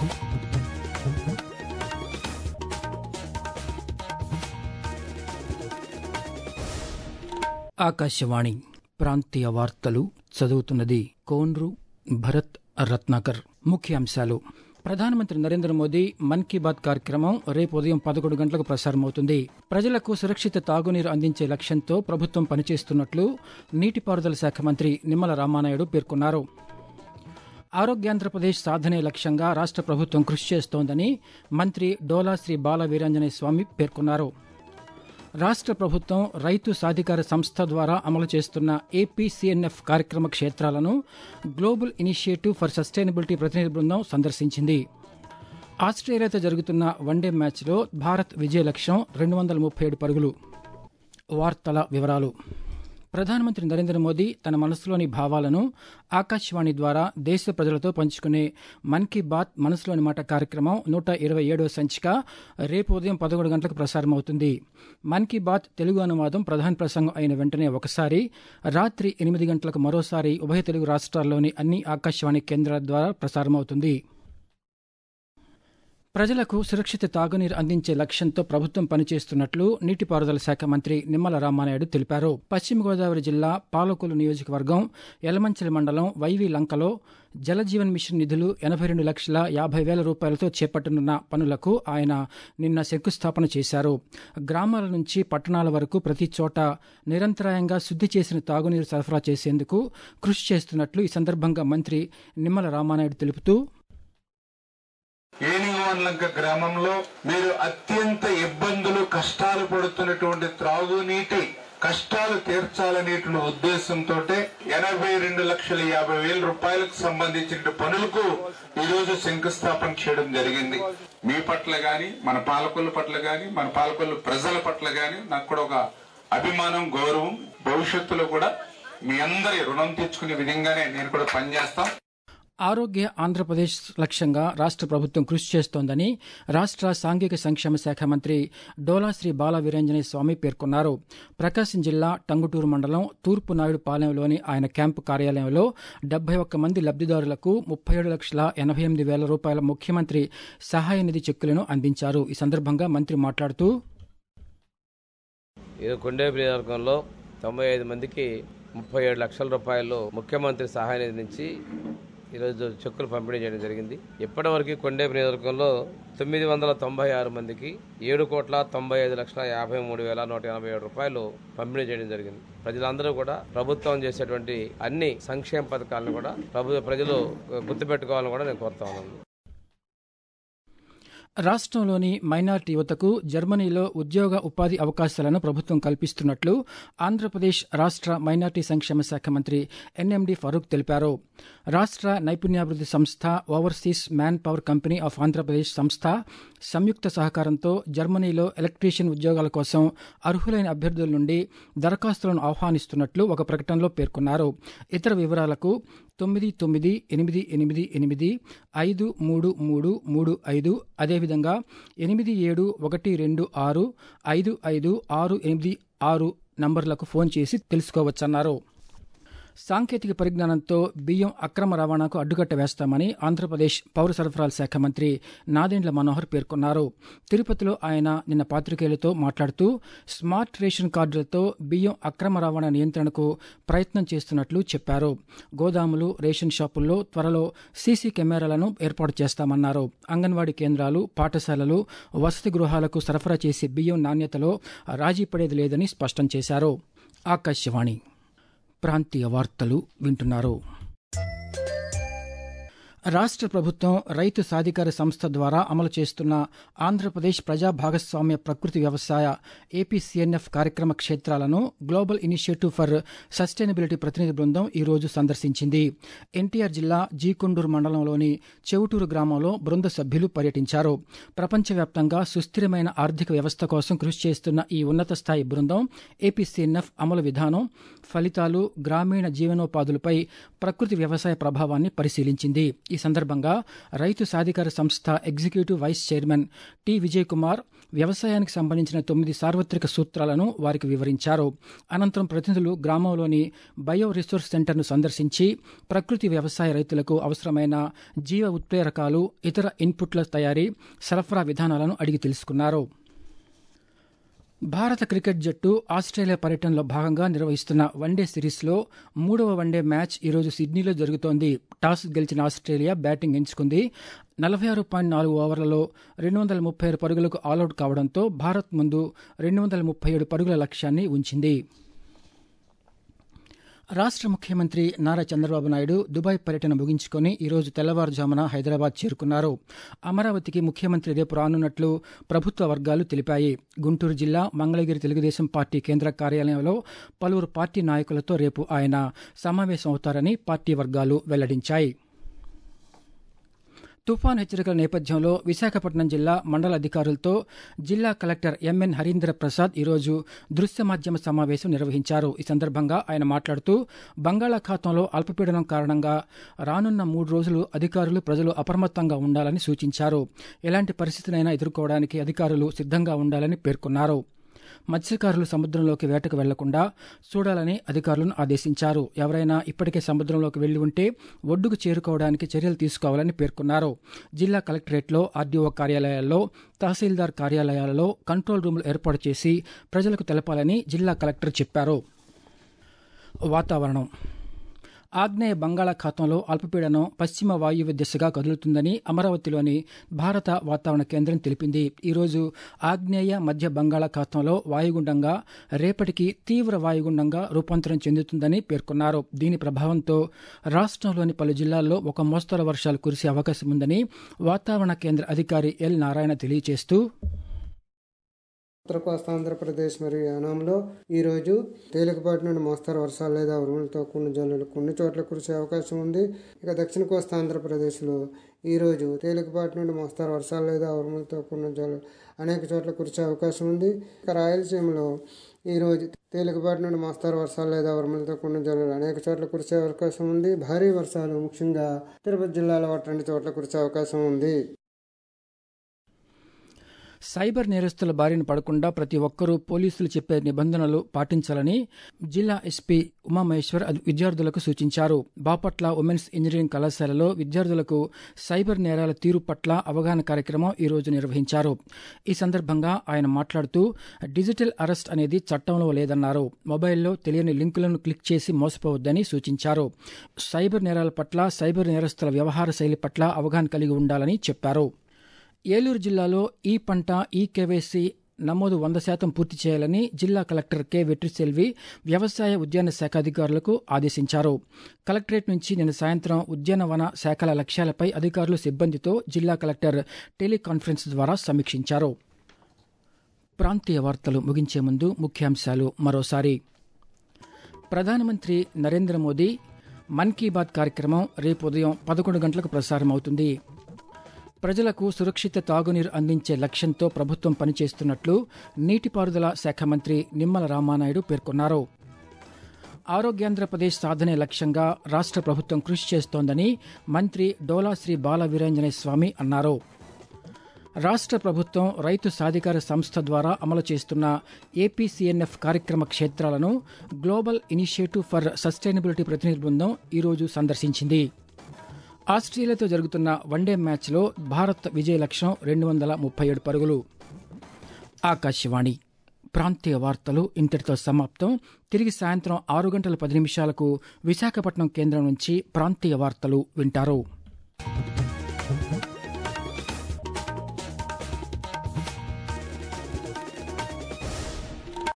ఆకాశవాణి ప్రాంతీయ వార్తలు చదువుతున్నది కోన్రు భరత్ రత్నాకర్ ముఖ్యాంశాలు ప్రధానమంత్రి నరేంద్ర మోదీ మన్ కీ బాత్ కార్యక్రమం రేపు ఉదయం పదకొండు గంటలకు ప్రసారమవుతుంది ప్రజలకు సురక్షిత తాగునీరు అందించే లక్ష్యంతో ప్రభుత్వం పనిచేస్తున్నట్లు నీటిపారుదల శాఖ మంత్రి నిమ్మల రామానాయుడు పేర్కొన్నారు ఆరోగ్యాంధ్రప్రదేశ్ సాధనే లక్ష్యంగా రాష్ట్ర ప్రభుత్వం కృషి చేస్తోందని మంత్రి డోలా శ్రీ బాల వీరాంజనేయ స్వామి పేర్కొన్నారు రాష్ట్ర ప్రభుత్వం రైతు సాధికార సంస్థ ద్వారా అమలు చేస్తున్న ఏపీసీఎన్ఎఫ్ కార్యక్రమ క్షేత్రాలను గ్లోబల్ ఇనిషియేటివ్ ఫర్ సస్టైనబిలిటీ ప్రతినిధి బృందం సందర్శించింది ఆస్ట్రేలియాతో జరుగుతున్న వన్డే మ్యాచ్లో భారత్ విజయ లక్ష్యం రెండు వందల ముప్పై ఏడు పరుగులు వార్తల వివరాలు ప్రధానమంత్రి నరేంద్ర మోదీ తన మనసులోని భావాలను ఆకాశవాణి ద్వారా దేశ ప్రజలతో పంచుకునే మన్ కీ బాత్ మనసులోని మాట కార్యక్రమం నూట ఇరవై ఏడవ సంచిక రేపు ఉదయం పదకొండు గంటలకు ప్రసారమవుతుంది మన్ కీ బాత్ తెలుగు అనువాదం ప్రధాన ప్రసంగం అయిన వెంటనే ఒకసారి రాత్రి ఎనిమిది గంటలకు మరోసారి ఉభయ తెలుగు రాష్ట్రాల్లోని అన్ని ఆకాశవాణి కేంద్రాల ద్వారా ప్రసారమవుతుంది ప్రజలకు సురక్షిత తాగునీరు అందించే లక్ష్యంతో ప్రభుత్వం పనిచేస్తున్నట్లు నీటిపారుదల శాఖ మంత్రి నిమ్మల రామానాయుడు తెలిపారు పశ్చిమ గోదావరి జిల్లా పాలకొల్లు నియోజకవర్గం యలమంచిలి మండలం వైవి లంకలో జలజీవన్ మిషన్ నిధులు ఎనభై రెండు లక్షల యాభై వేల రూపాయలతో చేపట్టనున్న పనులకు ఆయన నిన్న శంకుస్థాపన చేశారు గ్రామాల నుంచి పట్టణాల వరకు ప్రతి చోట నిరంతరాయంగా శుద్ధి చేసిన తాగునీరు సరఫరా చేసేందుకు కృషి చేస్తున్నట్లు ఈ సందర్భంగా మంత్రి నిమ్మల రామానాయుడు తెలుపుతూ ఏనిగోన్లంక గ్రామంలో మీరు అత్యంత ఇబ్బందులు కష్టాలు పడుతున్నటువంటి త్రాగునీటి కష్టాలు తీర్చాలనేటువంటి ఉద్దేశంతో ఎనభై రెండు లక్షల యాభై వేల రూపాయలకు సంబంధించిన పనులకు ఈ రోజు శంకుస్థాపన చేయడం జరిగింది మీ పట్ల గాని మన పాలకొల్లు పట్ల గాని మన పాలకొల్లు ప్రజల పట్ల గాని నాకు కూడా ఒక అభిమానం గౌరవం భవిష్యత్తులో కూడా మీ అందరి రుణం తెచ్చుకునే విధంగానే నేను కూడా పనిచేస్తాం ఆరోగ్య ఆంధ్రప్రదేశ్ లక్ష్యంగా రాష్ట్ర ప్రభుత్వం కృషి చేస్తోందని రాష్ట్ర సాంఘిక సంక్షేమ శాఖ మంత్రి డోలాశ్రీ బాల వీరంజనేయ స్వామి పేర్కొన్నారు ప్రకాశం జిల్లా టంగుటూరు మండలం తూర్పు నాయుడు పాలెంలోని ఆయన క్యాంపు కార్యాలయంలో డెబ్బై ఒక్క మంది లబ్దిదారులకు ముప్పై ఏడు లక్షల ఎనభై ఎనిమిది వేల రూపాయల ముఖ్యమంత్రి సహాయ నిధి చెక్కులను అందించారు ఈ సందర్భంగా మంత్రి మాట్లాడుతూ ఈ కొండేపు నియోజకవర్గంలో తొంభై ఐదు మందికి ముప్పై ఏడు లక్షల రూపాయలు ముఖ్యమంత్రి సహాయ నిధి నుంచి ఈరోజు చెక్కులు పంపిణీ చేయడం జరిగింది ఇప్పటివరకు కొండేపు నియోజకవర్గంలో తొమ్మిది వందల తొంభై ఆరు మందికి ఏడు కోట్ల తొంభై ఐదు లక్షల యాభై మూడు వేల నూట ఎనభై ఏడు రూపాయలు పంపిణీ చేయడం జరిగింది ప్రజలందరూ కూడా ప్రభుత్వం చేసేటువంటి అన్ని సంక్షేమ పథకాలను కూడా ప్రభు ప్రజలు గుర్తుపెట్టుకోవాలని కూడా నేను కోరుతా ఉన్నాను రాష్ట్రంలోని మైనార్టీ యువతకు జర్మనీలో ఉద్యోగ ఉపాధి అవకాశాలను ప్రభుత్వం కల్పిస్తున్నట్లు ఆంధ్రప్రదేశ్ రాష్ట్ర మైనార్టీ సంక్షేమ శాఖ మంత్రి ఎన్ఎండి ఫరూక్ తెలిపారు రాష్ట్ర నైపుణ్యాభివృద్ధి సంస్థ overseas manpower company of Andhra Pradesh సంస్థ సంయుక్త సహకారంతో జర్మనీలో ఎలక్ట్రీషియన్ ఉద్యోగాల కోసం అర్హులైన అభ్యర్థుల నుండి దరఖాస్తులను ఆహ్వానిస్తున్నట్లు ఒక ప్రకటనలో పేర్కొన్నారు ఇతర వివరాలకు తొమ్మిది తొమ్మిది ఎనిమిది ఎనిమిది ఎనిమిది ఐదు మూడు మూడు మూడు ఐదు అదేవిధంగా ఎనిమిది ఏడు ఒకటి రెండు ఆరు ఐదు ఐదు ఆరు ఎనిమిది ఆరు నంబర్లకు ఫోన్ చేసి తెలుసుకోవచ్చన్నారు సాంకేతిక పరిజ్ఞానంతో బియ్యం అక్రమ రవాణాకు అడ్డుకట్ట వేస్తామని ఆంధ్రప్రదేశ్ పౌర సరఫరాల శాఖ మంత్రి నాదెండ్ల మనోహర్ పేర్కొన్నారు తిరుపతిలో ఆయన నిన్న పాత్రికేయులతో మాట్లాడుతూ స్మార్ట్ రేషన్ కార్డులతో బియ్యం అక్రమ రవాణా నియంత్రణకు ప్రయత్నం చేస్తున్నట్లు చెప్పారు గోదాములు రేషన్ షాపుల్లో త్వరలో సీసీ కెమెరాలను ఏర్పాటు చేస్తామన్నారు అంగన్వాడీ కేంద్రాలు పాఠశాలలు వసతి గృహాలకు సరఫరా చేసే బియ్యం నాణ్యతలో రాజీ పడేది లేదని స్పష్టం చేశారు ఆకాశవాణి ప్రాంతీయ వార్తలు వింటున్నారు రాష్ట్ర ప్రభుత్వం రైతు సాధికార సంస్థ ద్వారా అమలు చేస్తున్న ఆంధ్రప్రదేశ్ ప్రజా భాగస్వామ్య ప్రకృతి వ్యవసాయ ఏపీసీఎన్ఎఫ్ కార్యక్రమ క్షేత్రాలను గ్లోబల్ ఇనిషియేటివ్ ఫర్ సస్టైనబిలిటీ ప్రతినిధి బృందం ఈ రోజు సందర్శించింది ఎన్టీఆర్ జిల్లా జీకొండూరు మండలంలోని చెవుటూరు గ్రామంలో బృంద సభ్యులు పర్యటించారు ప్రపంచవ్యాప్తంగా సుస్థిరమైన ఆర్థిక వ్యవస్థ కోసం కృషి చేస్తున్న ఈ ఉన్నత స్థాయి బృందం ఏపీసీఎన్ఎఫ్ అమలు విధానం ఫలితాలు గ్రామీణ జీవనోపాధులపై ప్రకృతి వ్యవసాయ ప్రభావాన్ని పరిశీలించింది ఈ ఈ సందర్భంగా రైతు సాధికార సంస్థ executive vice chairman T Vijay Kumar వ్యవసాయానికి సంబంధించిన తొమ్మిది సార్వత్రిక సూత్రాలను వారికి వివరించారు అనంతరం ప్రతినిధులు గ్రామంలోని బయో రిసోర్స్ సెంటర్ను సందర్శించి ప్రకృతి వ్యవసాయ రైతులకు అవసరమైన జీవ ఉత్ప్రేరకాలు ఇతర ఇన్పుట్ల తయారీ సరఫరా విధానాలను అడిగి తెలుసుకున్నారు భారత క్రికెట్ జట్టు ఆస్ట్రేలియా పర్యటనలో భాగంగా నిర్వహిస్తున్న వన్డే సిరీస్లో మూడవ వన్డే మ్యాచ్ ఈరోజు సిడ్నీలో జరుగుతోంది టాస్ గెలిచిన ఆస్ట్రేలియా బ్యాటింగ్ ఎంచుకుంది నలభై ఆరు పాయింట్ నాలుగు ఓవర్లలో రెండు వందల ముప్పై ఆరు పరుగులకు ఆలౌట్ కావడంతో భారత్ ముందు రెండు వందల ముప్పై ఏడు పరుగుల లక్ష్యాన్ని ఉంచింది రాష్ట్ర ముఖ్యమంత్రి నారా చంద్రబాబు నాయుడు దుబాయ్ పర్యటన ముగించుకొని ఈరోజు తెల్లవారుజామున హైదరాబాద్ చేరుకున్నారు అమరావతికి ముఖ్యమంత్రి రేపు రానున్నట్లు ప్రభుత్వ వర్గాలు తెలిపాయి గుంటూరు జిల్లా మంగళగిరి తెలుగుదేశం పార్టీ కేంద్ర కార్యాలయంలో పలువురు పార్టీ నాయకులతో రేపు ఆయన సమావేశం అవుతారని పార్టీ వర్గాలు వెల్లడించాయి తుఫాన్ హెచ్చరికల నేపథ్యంలో విశాఖపట్నం జిల్లా మండల అధికారులతో జిల్లా కలెక్టర్ ఎంఎన్ హరీంద్ర ప్రసాద్ ఈరోజు దృశ్య మాధ్యమ సమావేశం నిర్వహించారు ఈ సందర్భంగా ఆయన మాట్లాడుతూ బంగాళాఖాతంలో అల్పపీడనం కారణంగా రానున్న మూడు రోజులు అధికారులు ప్రజలు అప్రమత్తంగా ఉండాలని సూచించారు ఎలాంటి పరిస్థితినైనా ఎదుర్కోవడానికి అధికారులు సిద్ధంగా ఉండాలని పేర్కొన్నారు మత్స్యకారులు సముద్రంలోకి వేటకు వెళ్లకుండా చూడాలని అధికారులను ఆదేశించారు ఎవరైనా ఇప్పటికే సముద్రంలోకి వెళ్లి ఉంటే ఒడ్డుకు చేరుకోవడానికి చర్యలు తీసుకోవాలని పేర్కొన్నారు జిల్లా కలెక్టరేట్లో ఆర్డీఓ కార్యాలయాల్లో తహసీల్దార్ కార్యాలయాలలో కంట్రోల్ రూములు ఏర్పాటు చేసి ప్రజలకు తెలపాలని జిల్లా కలెక్టర్ చెప్పారు వాతావరణం ఆగ్నేయ బంగాళాఖాతంలో అల్పపీడనం పశ్చిమ వాయువ్య దిశగా కదులుతుందని అమరావతిలోని భారత వాతావరణ కేంద్రం తెలిపింది ఈరోజు ఆగ్నేయ మధ్య బంగాళాఖాతంలో వాయుగుండంగా రేపటికి తీవ్ర వాయుగుండంగా రూపాంతరం చెందుతుందని పేర్కొన్నారు దీని ప్రభావంతో రాష్ట్రంలోని పలు జిల్లాల్లో ఒక మోస్తరు వర్షాలు కురిసే అవకాశం ఉందని వాతావరణ కేంద్ర అధికారి ఎల్ నారాయణ తెలియజేస్తూ ఉత్తర కోస్తా ఆంధ్రప్రదేశ్ మరియు యానాంలో ఈరోజు తేలికపాటి నుండి మోస్తరు వర్షాలు లేదా ఉరుములతో కూడిన జల్లులు కొన్ని చోట్ల కురిసే అవకాశం ఉంది ఇక దక్షిణ కోస్తా ఆంధ్రప్రదేశ్లో ఈరోజు తేలికపాటి నుండి మోస్తరు వర్షాలు లేదా ఉరుములతో కూడిన జల్లులు అనేక చోట్ల కురిసే అవకాశం ఉంది ఇక రాయలసీమలో ఈరోజు తేలికపాటి నుండి మోస్తరు వర్షాలు లేదా ఉరుములతో కూడిన జల్లులు అనేక చోట్ల కురిసే అవకాశం ఉంది భారీ వర్షాలు ముఖ్యంగా తిరుపతి జిల్లాలో ఒకటి రెండు చోట్ల కురిసే అవకాశం ఉంది సైబర్ నేరస్తుల బారిన పడకుండా ప్రతి ఒక్కరూ పోలీసులు చెప్పే నిబంధనలు పాటించాలని జిల్లా ఎస్పీ ఉమామహేశ్వర్ విద్యార్థులకు సూచించారు బాపట్ల ఉమెన్స్ ఇంజనీరింగ్ కళాశాలలో విద్యార్థులకు సైబర్ నేరాల తీరు పట్ల అవగాహన కార్యక్రమం ఈ రోజు నిర్వహించారు ఈ సందర్భంగా ఆయన మాట్లాడుతూ డిజిటల్ అరెస్ట్ అనేది చట్టంలో లేదన్నారు మొబైల్లో తెలియని లింకులను క్లిక్ చేసి మోసపోవద్దని సూచించారు సైబర్ నేరాల పట్ల సైబర్ నేరస్తుల వ్యవహార శైలి పట్ల అవగాహన కలిగి ఉండాలని చెప్పారు ఏలూరు జిల్లాలో ఈ పంట ఈ కేవైసీ నమోదు వంద శాతం పూర్తి చేయాలని జిల్లా కలెక్టర్ కె వెట్రిసెల్వి వ్యవసాయ ఉద్యాన శాఖ అధికారులకు ఆదేశించారు కలెక్టరేట్ నుంచి నిన్న సాయంత్రం ఉద్యానవన శాఖల లక్ష్యాలపై అధికారులు సిబ్బందితో జిల్లా కలెక్టర్ టెలికాన్ఫరెన్స్ ద్వారా సమీక్షించారు ప్రాంతీయ వార్తలు ముగించే ముందు ముఖ్యాంశాలు మరోసారి ప్రధానమంత్రి నరేంద్ర మోదీ మన్ కీ బాత్ కార్యక్రమం రేపు ఉదయం పదకొండు గంటలకు ప్రసారం అవుతుంది ప్రజలకు సురక్షిత తాగునీరు అందించే లక్ష్యంతో ప్రభుత్వం పనిచేస్తున్నట్లు నీటిపారుదల శాఖ మంత్రి నిమ్మల రామానాయుడు పేర్కొన్నారు ఆరోగ్యాంధ్రప్రదేశ్ సాధనే లక్ష్యంగా రాష్ట్ర ప్రభుత్వం కృషి చేస్తోందని మంత్రి డోలాశ్రీ బాల వీరాంజనేయ స్వామి అన్నారు రాష్ట్ర ప్రభుత్వం రైతు సాధికార సంస్థ ద్వారా అమలు చేస్తున్న ఏపీసీఎన్ఎఫ్ కార్యక్రమ క్షేత్రాలను గ్లోబల్ ఇనిషియేటివ్ ఫర్ సస్టైనబిలిటీ ప్రతినిధి బృందం ఈరోజు సందర్శించింది ఆస్ట్రేలియాతో జరుగుతున్న వన్డే మ్యాచ్లో భారత్ విజయ లక్ష్యం రెండు వందల ముప్పై ఏడు పరుగులు ఆకాశవాణి ప్రాంతీయ వార్తలు ఇంతటితో సమాప్తం తిరిగి సాయంత్రం ఆరు గంటల పది నిమిషాలకు విశాఖపట్నం కేంద్రం నుంచి ప్రాంతీయ వార్తలు వింటారు